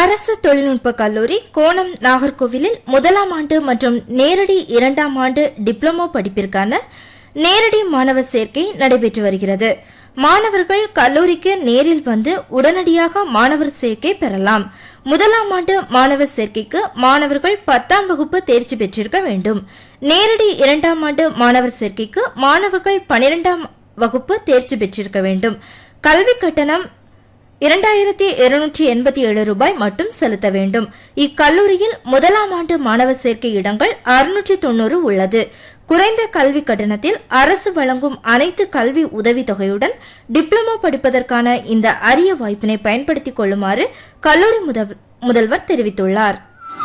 அரசு தொழில்நுட்ப கல்லூரி கோணம் நாகர்கோவிலில் முதலாம் ஆண்டு மற்றும் நேரடி இரண்டாம் ஆண்டு டிப்ளமோ படிப்பிற்கான நேரடி மாணவர் சேர்க்கை நடைபெற்று வருகிறது மாணவர்கள் கல்லூரிக்கு நேரில் வந்து உடனடியாக மாணவர் சேர்க்கை பெறலாம் முதலாம் ஆண்டு மாணவர் சேர்க்கைக்கு மாணவர்கள் பத்தாம் வகுப்பு தேர்ச்சி பெற்றிருக்க வேண்டும் நேரடி இரண்டாம் ஆண்டு மாணவர் சேர்க்கைக்கு மாணவர்கள் பனிரெண்டாம் வகுப்பு தேர்ச்சி பெற்றிருக்க வேண்டும் கல்வி கட்டணம் இரண்டாயிரத்தி இருநூற்றி எண்பத்தி ஏழு ரூபாய் மட்டும் செலுத்த வேண்டும் இக்கல்லூரியில் முதலாம் ஆண்டு மாணவர் சேர்க்கை இடங்கள் அறுநூற்றி தொண்ணூறு உள்ளது குறைந்த கல்வி கட்டணத்தில் அரசு வழங்கும் அனைத்து கல்வி உதவித்தொகையுடன் டிப்ளமோ படிப்பதற்கான இந்த அரிய வாய்ப்பினை பயன்படுத்திக் கொள்ளுமாறு கல்லூரி முதல்- முதல்வர் தெரிவித்துள்ளார்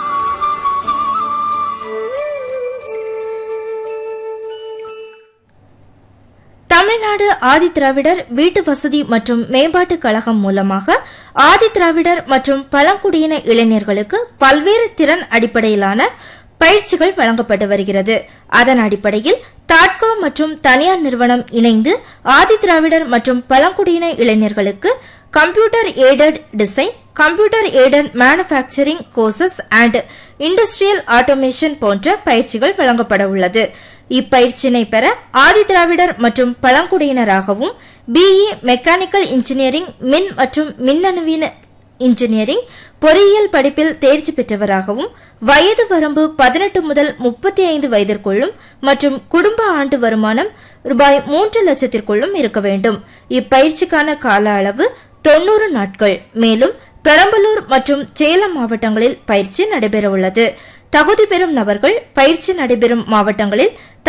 தமிழ்நாடு ஆதிதிராவிடர் வீட்டு வசதி மற்றும் மேம்பாட்டு கழகம் மூலமாக ஆதிதிராவிடர் மற்றும் பழங்குடியின இளைஞர்களுக்கு பல்வேறு திறன் அடிப்படையிலான பயிற்சிகள் வழங்கப்பட்டு வருகிறது அதன் அடிப்படையில் தாட்கோ மற்றும் தனியார் நிறுவனம் இணைந்து ஆதிதிராவிடர் மற்றும் பழங்குடியின இளைஞர்களுக்கு computer aided design computer aided manufacturing courses and industrial automation போன்ற பயிற்சிகள் வழங்கப்பட உள்ளது இப்பயிற்சியினை பெற ஆதிதிராவிடர் மற்றும் பழங்குடியினராகவும் பிஇ மெக்கானிக்கல் இன்ஜினியரிங் மின் மற்றும் மின்னணுவின இன்ஜினியரிங் பொறியியல் படிப்பில் தேர்ச்சி பெற்றவராகவும் வயது வரம்பு பதினெட்டு முதல் முப்பத்தி ஐந்து வயதிற்குள்ளும் மற்றும் குடும்ப ஆண்டு வருமானம் ரூபாய் மூன்று லட்சத்திற்குள்ளும் இருக்க வேண்டும் இப்பயிற்சிக்கான கால அளவு தொன்னூறு நாட்கள் மேலும் பெரம்பலூர் மற்றும் சேலம் மாவட்டங்களில் பயிற்சி நடைபெறவுள்ளது தகுதி பெறும் நபர்கள் பயிற்சி நடைபெறும் மாவட்டங்களில்